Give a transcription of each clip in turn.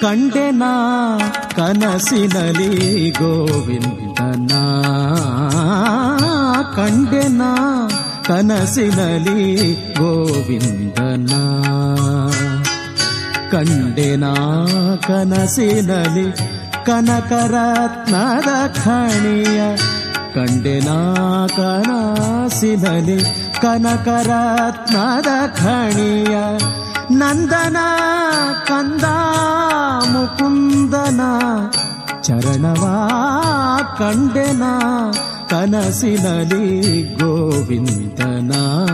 ಕಂಡೆನ ಕನಸಿನಲಿ ಗೋವಿಂದನ ಕಂಡೆನ ಕನಸಿನಲಿ ಗೋವಿಂದನ ಕಂಡೆನ ಕನಸಿನಲಿ ಕನಕರತ್ನದ ಖಣಿಯ ಕಂಡೆನ ಕನಸಿನಲಿ ಕನಕರತ್ನದ ಖಣಿಯ ನಂದನ ಕಂದ ಮುಕುಂದನ ಚರಣವಾ ಕಂಡೆನ ಕನಸಿನಲಿ ಗೋವಿಂದನ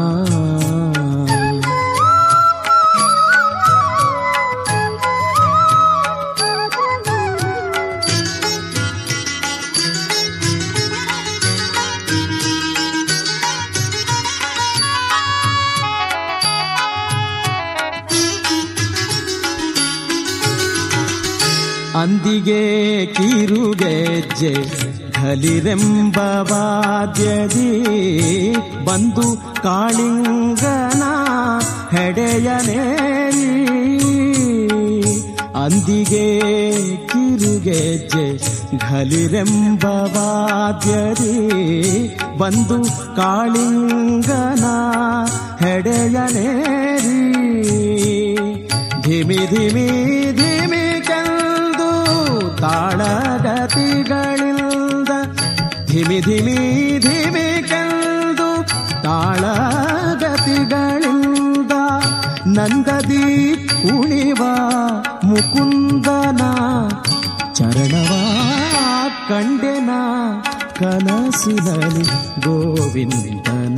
ಅಂದಿಗೆ ಕಿರುಗೆಜ್ಜೆ ಘಲಿರೆಂಬ ವಾದ್ಯದಿ ಬಂದು ಕಾಳಿಂಗನ ಹೆಡೆಯನೇರಿ ಅಂದಿಗೆ ಕಿರುಗೆಜ್ಜೆ ಘಲಿರೆಂಬ ವಾದ್ಯದಿ ಬಂದು ಕಾಳಿಂಗನ ಹೆಡೆಯನೇರಿ ಧಿಮಿ ಧಿಮಿ ಧಿಮಿ ಕೆಂದು ತಾಳಗತಿಗಳಿಂದ ಧಿಮಿ ಧಿಮಿ ಧಿಮಿ ಕೆಂದು ತಾಳಗತಿಗಳಿಂದ ನಂದದಿ ಕುಣಿವ ಮುಕುಂದನ ಚರಣವ ಕಂಡೆನ ಕನಸಿನಲ್ಲಿ ಗೋವಿಂದನ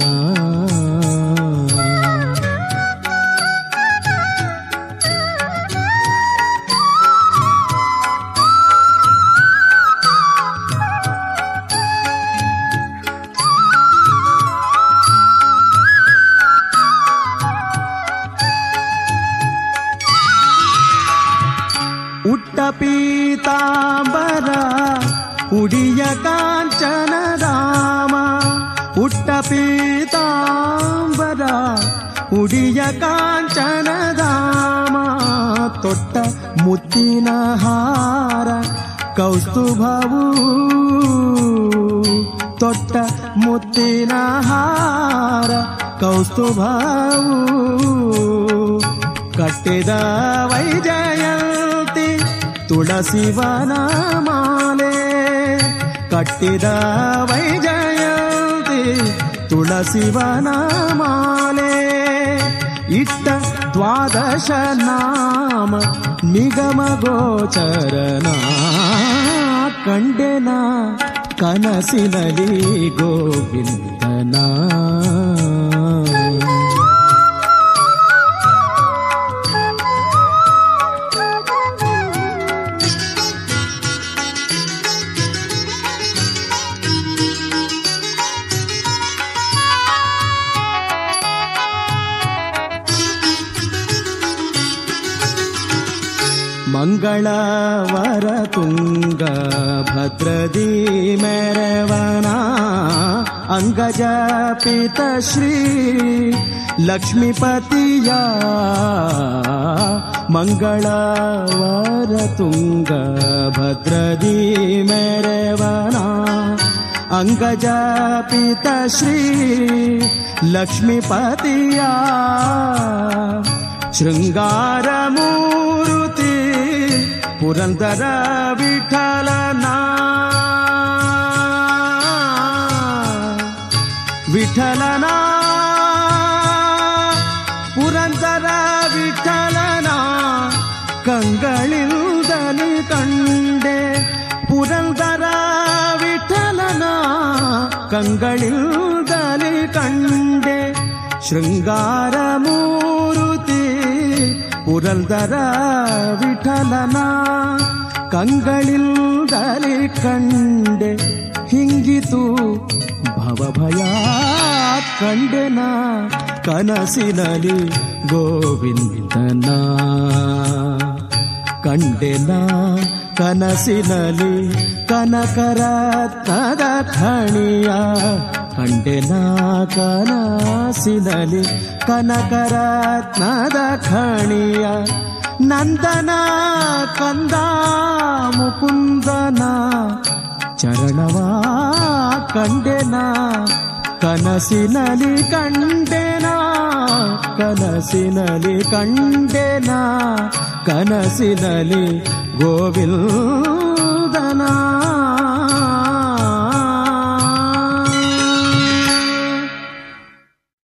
ಉಟ್ಟ ಪೀತಾಂಬರ ಉಡಿಯ ಕಾಂಚನ ರಾಮ ಉಟ್ಟ ಪೀತಾಂಬರ ಉಡಿಯ ಕಾಂಚನ ರಾಮ ತೊಟ್ಟ ಮುತ್ತಿನ ಹಾರ ಕೌಸ್ತುಭವು ತೊಟ್ಟ ಮುತ್ತಿನ ಹಾರ ಕೌಸ್ತುಭವು ಕಟ್ಟಿದ ವೈಜಯಂತಿ ತುಳಸಿವನ ಮಾಲೆ ಕಟ್ಟಿದ ವೈಜಯಂತಿ ತುಳಸಿವನ ಮಾಲೆ ಇಟ್ಟ ದ್ವಾದಶ ನಾಮ ನಿಗಮ ಗೋಚರನ ಕಂಡೆನ ಕನಸಿನಲಿ ಗೋವಿಂದನ ಮಂಗಳವರ ತುಂಗ ಭದ್ರದಿ ಮೆರವನ ಅಂಗಜ ಪಿತ ಶ್ರೀ ಲಕ್ಷ್ಮೀಪತಿಯ ಮಂಗಳವರ ತುಂಗ ಭದ್ರದಿ ಮೆರವನ ಅಂಗಜ ಪಿತ ಶ್ರೀ ಲಕ್ಷ್ಮೀಪತಿಯ ಶೃಂಗಾರ ಮೂರುತಿ ಪುರಂದರ ವಿಠಲನ ವಿಠಲನ ಪುರಂದರ ವಿಠಲನ ಕಂಗಳಿಲ್ದಲಿ ಕಂಡೆ ಪುರಂದರ ವಿಠಲನ ಕಂಗಳಿಲ್ದಲಿ ಕಂಡೆ ಶೃಂಗಾರ ಮೂರುತಿ ಪುರಂದರ ವಿಠಲನ ಕಂಗಳಿಲ್ದಲಿ ಕಂಡೆ ಹಿಂಗಿತು ಭವಭಯ ಕಂಡೆನ ಕನಸಿನಲಿ ಗೋವಿಂದನ ಕಂಡೆನ ಕನಸಿನಲಿ ಕನಕರತ್ನದ ಖಣಿಯ ಕಂಡೆನ ಕನಸಿನಲಿ ಕನಕರತ್ನದ ಖಣಿಯ ನಂದನ ಕಂದ ಮುಕುಂದನ ಚರಣವ ಕಂಡೆನ ಕನಸಿನಲಿ ಕಂಡೆನ ಕನಸಿನಲಿ ಕಂಡೆನ ಕನಸಿನಲಿ ಗೋವಿಂದ